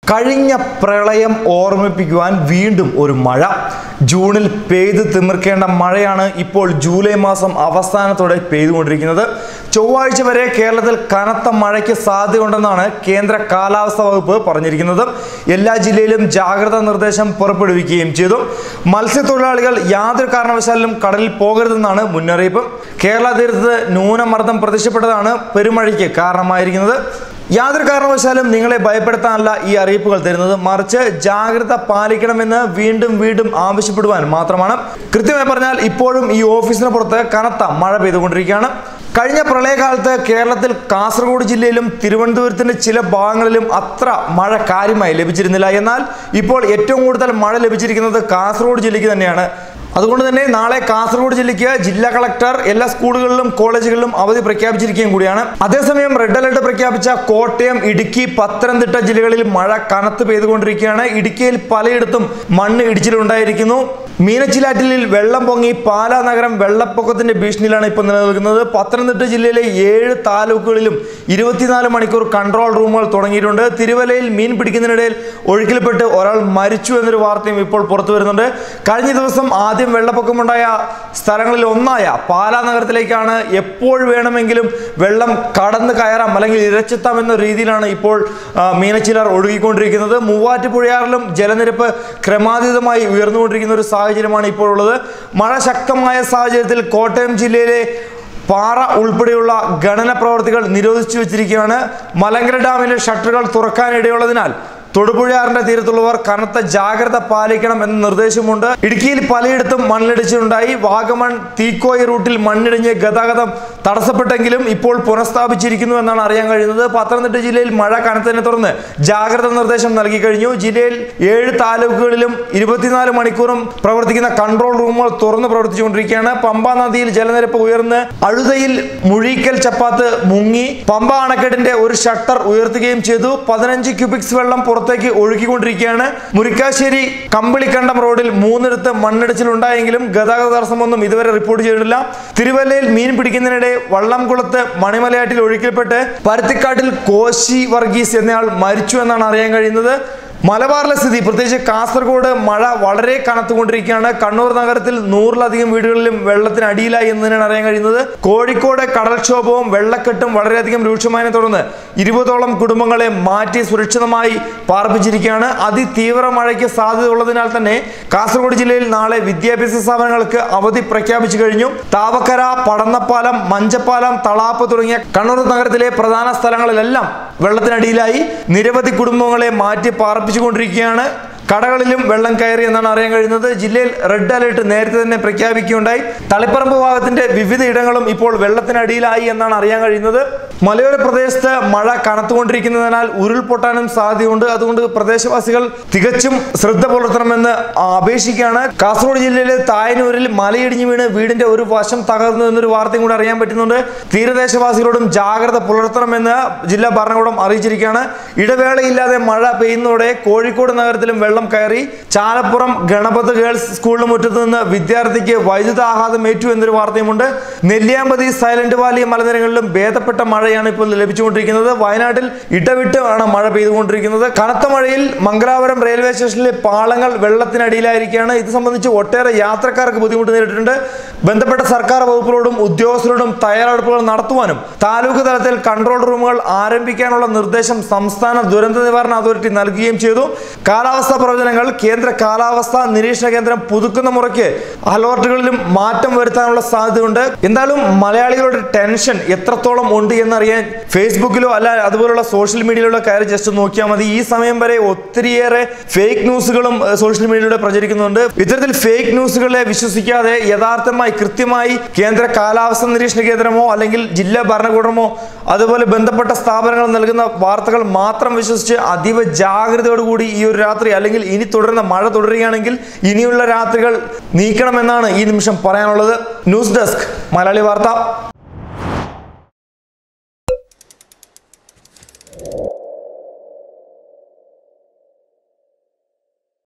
കഴിഞ്ഞ പ്രളയം ഓർമ്മിപ്പിക്കുവാൻ വീണ്ടും ഒരു മഴ ജൂണിൽ പെയ്ത് തിമിർക്കേണ്ട മഴയാണ് ഇപ്പോൾ ജൂലൈ മാസം അവസാനത്തോടെ പെയ്തുകൊണ്ടിരിക്കുന്നത് ചൊവ്വാഴ്ച വരെ കേരളത്തിൽ കനത്ത മഴയ്ക്ക് സാധ്യതയുണ്ടെന്നാണ് കേന്ദ്ര കാലാവസ്ഥാ വകുപ്പ് പറഞ്ഞിരിക്കുന്നത് എല്ലാ ജില്ലയിലും ജാഗ്രതാ നിർദ്ദേശം പുറപ്പെടുവിക്കുകയും ചെയ്തു മത്സ്യത്തൊഴിലാളികൾ യാതൊരു കാരണവശാലും കടലിൽ പോകരുതെന്നാണ് മുന്നറിയിപ്പ് കേരള തീരത്ത് ന്യൂനമർദ്ദം പ്രത്യക്ഷപ്പെട്ടതാണ് പെരുമഴയ്ക്ക് കാരണമായിരിക്കുന്നത് യാതൊരു കാരണവശാലും നിങ്ങളെ ഭയപ്പെടുത്താനല്ല ഈ അറിയിപ്പുകൾ തരുന്നത് മറിച്ച് ജാഗ്രത പാലിക്കണമെന്ന് വീണ്ടും വീണ്ടും ആവശ്യപ്പെടുവാൻ മാത്രമാണ് കൃത്യമായി പറഞ്ഞാൽ ഇപ്പോഴും ഈ ഓഫീസിന് പുറത്ത് കനത്ത മഴ പെയ്തുകൊണ്ടിരിക്കുകയാണ് കഴിഞ്ഞ പ്രളയകാലത്ത് കേരളത്തിൽ കാസർഗോഡ് ജില്ലയിലും തിരുവനന്തപുരത്തിന്റെ ചില ഭാഗങ്ങളിലും അത്ര മഴ കാര്യമായി ലഭിച്ചിരുന്നില്ല എന്നാൽ ഇപ്പോൾ ഏറ്റവും കൂടുതൽ മഴ ലഭിച്ചിരിക്കുന്നത് കാസർഗോഡ് ജില്ലയ്ക്ക് തന്നെയാണ് അതുകൊണ്ട് തന്നെ നാളെ കാസർഗോഡ് ജില്ലയ്ക്ക് ജില്ലാ കളക്ടർ എല്ലാ സ്കൂളുകളിലും കോളേജുകളിലും അവധി പ്രഖ്യാപിച്ചിരിക്കുകയും കൂടിയാണ് അതേസമയം റെഡ് അലർട്ട് പ്രഖ്യാപിച്ച കോട്ടയം ഇടുക്കി പത്തനംതിട്ട ജില്ലകളിൽ മഴ കനത്ത് പെയ്തുകൊണ്ടിരിക്കുകയാണ് ഇടുക്കിയിൽ പലയിടത്തും മണ്ണ് ഇടിച്ചിലുണ്ടായിരിക്കുന്നു മീനച്ചിലാറ്റിലിൽ വെള്ളം പൊങ്ങി പാലാ നഗരം വെള്ളപ്പൊക്കത്തിന്റെ ഭീഷണിയിലാണ് ഇപ്പോൾ നിലനിൽക്കുന്നത് പത്തനംതിട്ട ജില്ലയിലെ ഏഴ് താലൂക്കുകളിലും ഇരുപത്തിനാല് മണിക്കൂർ കൺട്രോൾ റൂമുകൾ തുടങ്ങിയിട്ടുണ്ട് തിരുവല്ലയിൽ മീൻ പിടിക്കുന്നതിനിടയിൽ ഒഴുക്കിൽപ്പെട്ട് ഒരാൾ മരിച്ചു എന്നൊരു വാർത്തയും ഇപ്പോൾ പുറത്തു വരുന്നുണ്ട് കഴിഞ്ഞ ദിവസം ആദ്യം വെള്ളപ്പൊക്കമുണ്ടായ സ്ഥലങ്ങളിൽ ഒന്നായ പാലാ നഗരത്തിലേക്കാണ് എപ്പോൾ വേണമെങ്കിലും വെള്ളം കടന്നു കയറാം അല്ലെങ്കിൽ ഇരച്ചെത്താം എന്ന രീതിയിലാണ് ഇപ്പോൾ ആ, മീനച്ചിലാർ ഒഴുകിക്കൊണ്ടിരിക്കുന്നത് മൂവാറ്റുപുഴയാറിലും ജലനിരപ്പ് ക്രമാതീതമായി ഉയർന്നുകൊണ്ടിരിക്കുന്ന ഒരു സാഹചര്യമാണ് ഇപ്പോൾ ഉള്ളത് മഴ ശക്തമായ സാഹചര്യത്തിൽ കോട്ടയം ജില്ലയിലെ പാറ ഉൾപ്പെടെയുള്ള ഖനന പ്രവർത്തികൾ നിരോധിച്ചു വെച്ചിരിക്കുകയാണ് മലങ്കര ഡാമിലെ ഷട്ടറുകൾ തുറക്കാനിടയുള്ളതിനാൽ തൊടുപുഴയാറിന്റെ തീരത്തുള്ളവർ കനത്ത ജാഗ്രത പാലിക്കണം എന്ന നിർദ്ദേശമുണ്ട് ഇടുക്കിയിൽ പലയിടത്തും മണ്ണിടിച്ചിലുണ്ടായി വാഗമൺ തീക്കോയി റൂട്ടിൽ മണ്ണിടിഞ്ഞ് ഗതാഗതം തടസ്സപ്പെട്ടെങ്കിലും ഇപ്പോൾ പുനഃസ്ഥാപിച്ചിരിക്കുന്നു എന്നാണ് അറിയാൻ കഴിയുന്നത് പത്തനംതിട്ട ജില്ലയിൽ മഴ കനത്തതിനെ തുടർന്ന് ജാഗ്രത നിർദ്ദേശം നൽകി കഴിഞ്ഞു ജില്ലയിൽ ഏഴ് താലൂക്കുകളിലും ഇരുപത്തിനാല് മണിക്കൂറും പ്രവർത്തിക്കുന്ന കൺട്രോൾ റൂമുകൾ തുറന്ന് പ്രവർത്തിച്ചുകൊണ്ടിരിക്കുകയാണ് പമ്പ നദിയിൽ ജലനിരപ്പ് ഉയർന്ന് അഴുതയിൽ മുഴിക്കൽ ചപ്പാത്ത് മുങ്ങി പമ്പ അണക്കെട്ടിന്റെ ഒരു ഷട്ടർ ഉയർത്തുകയും ചെയ്തു പതിനഞ്ച് ക്യൂബിക്സ് വെള്ളം പുറത്തേക്ക് ഒഴുകിക്കൊണ്ടിരിക്കുകയാണ് മുരിക്കാശ്ശേരി കമ്പിളിക്കണ്ടം റോഡിൽ മൂന്നിടത്ത് മണ്ണിടിച്ചിലുണ്ടായെങ്കിലും ഗതാഗത തടസ്സമൊന്നും ഇതുവരെ റിപ്പോർട്ട് ചെയ്തിട്ടില്ല തിരുവല്ലയിൽ മീൻ പിടിക്കുന്നതിനിടെ വള്ളംകുളത്ത് മണിമലയാറ്റിൽ ഒഴുക്കിൽപ്പെട്ട് പരുത്തിക്കാട്ടിൽ കോശി വർഗീസ് എന്നയാൾ മരിച്ചു എന്നാണ് അറിയാൻ കഴിയുന്നത് മലബാറിലെ സ്ഥിതി പ്രത്യേകിച്ച് കാസർഗോഡ് മഴ വളരെ കനത്തുകൊണ്ടിരിക്കുകയാണ് കണ്ണൂർ നഗരത്തിൽ നൂറിലധികം വീടുകളിലും വെള്ളത്തിനടിയിലായി എന്നതിനാണ് അറിയാൻ കഴിയുന്നത് കോഴിക്കോട് കടൽക്ഷോഭവും വെള്ളക്കെട്ടും വളരെയധികം രൂക്ഷമായതിനെ തുടർന്ന് ഇരുപതോളം കുടുംബങ്ങളെ മാറ്റി സുരക്ഷിതമായി പാർപ്പിച്ചിരിക്കുകയാണ് അതിതീവ്ര മഴയ്ക്ക് സാധ്യത ഉള്ളതിനാൽ തന്നെ കാസർഗോഡ് ജില്ലയിൽ നാളെ വിദ്യാഭ്യാസ സ്ഥാപനങ്ങൾക്ക് അവധി പ്രഖ്യാപിച്ചു കഴിഞ്ഞു താവക്കര പടന്നപ്പാലം മഞ്ചപ്പാലം തളാപ്പ് തുടങ്ങിയ കണ്ണൂർ നഗരത്തിലെ പ്രധാന സ്ഥലങ്ങളിലെല്ലാം വെള്ളത്തിനടിയിലായി നിരവധി കുടുംബങ്ങളെ മാറ്റി പാർപ്പിച്ചുകൊണ്ടിരിക്കുകയാണ് കടകളിലും വെള്ളം കയറി എന്നാണ് അറിയാൻ കഴിയുന്നത് ജില്ലയിൽ റെഡ് അലേർട്ട് നേരത്തെ തന്നെ പ്രഖ്യാപിക്കുകയുണ്ടായി തളിപ്പറമ്പ് ഭാഗത്തിന്റെ വിവിധ ഇടങ്ങളും ഇപ്പോൾ വെള്ളത്തിനടിയിലായി എന്നാണ് അറിയാൻ കഴിയുന്നത് മലയോര പ്രദേശത്ത് മഴ കനത്തുകൊണ്ടിരിക്കുന്നതിനാൽ ഉരുൾപൊട്ടാനും സാധ്യതയുണ്ട് അതുകൊണ്ട് പ്രദേശവാസികൾ തികച്ചും ശ്രദ്ധ പുലർത്തണമെന്ന് അപേക്ഷിക്കുകയാണ് കാസർഗോഡ് ജില്ലയിലെ തായനൂരിൽ മലയിടിഞ്ഞു വീണ് വീടിന്റെ ഒരു വശം തകർന്നു എന്നൊരു വാർത്തയും കൂടി അറിയാൻ പറ്റുന്നുണ്ട് തീരദേശവാസികളോടും ജാഗ്രത പുലർത്തണമെന്ന് ജില്ലാ ഭരണകൂടം അറിയിച്ചിരിക്കുകയാണ് ഇടവേളയില്ലാതെ മഴ പെയ്യുന്നതോടെ കോഴിക്കോട് നഗരത്തിലും വെള്ളം കയറി ചാലപ്പുറം ഗണപത് ഗേൾസ് സ്കൂളിന് മുറ്റത്ത് നിന്ന് വിദ്യാർത്ഥിക്ക് വൈദ്യുതാഘാതം ഏറ്റു എന്നൊരു വാർത്തയുമുണ്ട് നെല്ലിയാമ്പതി സൈലന്റ് വാലി മലനിരകളിലും ഭേദപ്പെട്ട മഴയാണ് ഇപ്പോൾ ലഭിച്ചുകൊണ്ടിരിക്കുന്നത് വയനാട്ടിൽ ഇടവിട്ട് ആണ് മഴ പെയ്തുകൊണ്ടിരിക്കുന്നത് കനത്ത മഴയിൽ മംഗലാപുരം റെയിൽവേ സ്റ്റേഷനിലെ പാളങ്ങൾ വെള്ളത്തിനടിയിലായിരിക്കുകയാണ് ഇത് സംബന്ധിച്ച് ഒട്ടേറെ യാത്രക്കാർക്ക് ബുദ്ധിമുട്ട് നേരിട്ടിട്ടുണ്ട് ബന്ധപ്പെട്ട സർക്കാർ വകുപ്പുകളോടും ഉദ്യോഗസ്ഥരോടും തയ്യാറെടുപ്പുകൾ നടത്തുവാനും താലൂക്ക് തലത്തിൽ കൺട്രോൾ റൂമുകൾ ആരംഭിക്കാനുള്ള നിർദ്ദേശം സംസ്ഥാന ദുരന്ത നിവാരണ അതോറിറ്റി നൽകുകയും ചെയ്തു കാലാവസ്ഥാ പ്രവചനങ്ങൾ കേന്ദ്ര കാലാവസ്ഥാ നിരീക്ഷണ കേന്ദ്രം പുതുക്കുന്ന മുറയ്ക്ക് അലർട്ടുകളിലും മാറ്റം വരുത്താനുള്ള സാധ്യതയുണ്ട് എന്തായാലും മലയാളികളുടെ ടെൻഷൻ എത്രത്തോളം ഉണ്ട് എന്നറിയാൻ ഫേസ്ബുക്കിലോ അല്ല അതുപോലുള്ള സോഷ്യൽ മീഡിയയിലുള്ള കയറി ജസ്റ്റ് നോക്കിയാൽ മതി ഈ സമയം വരെ ഒത്തിരിയേറെ ഫേക്ക് ന്യൂസുകളും ഏഹ്, സോഷ്യൽ മീഡിയയിലൂടെ പ്രചരിക്കുന്നുണ്ട് ഇത്തരത്തിൽ ഫേക്ക് ന്യൂസുകളെ വിശ്വസിക്കാതെ യഥാർത്ഥമായി കൃത്യമായി കേന്ദ്ര കാലാവസ്ഥാ നിരീക്ഷണ കേന്ദ്രമോ അല്ലെങ്കിൽ ജില്ലാ ഭരണകൂടമോ അതുപോലെ ബന്ധപ്പെട്ട സ്ഥാപനങ്ങൾ നൽകുന്ന വാർത്തകൾ മാത്രം വിശ്വസിച്ച് അതീവ ജാഗ്രതയോടുകൂടി ഈ ഒരു രാത്രി അല്ലെങ്കിൽ ഇനി തുടരുന്ന മഴ തുടരുകയാണെങ്കിൽ ഇനിയുള്ള രാത്രികൾ നീക്കണമെന്നാണ് ഈ നിമിഷം പറയാനുള്ളത് ന്യൂസ് ഡെസ്ക് മലയാളി വാർത്ത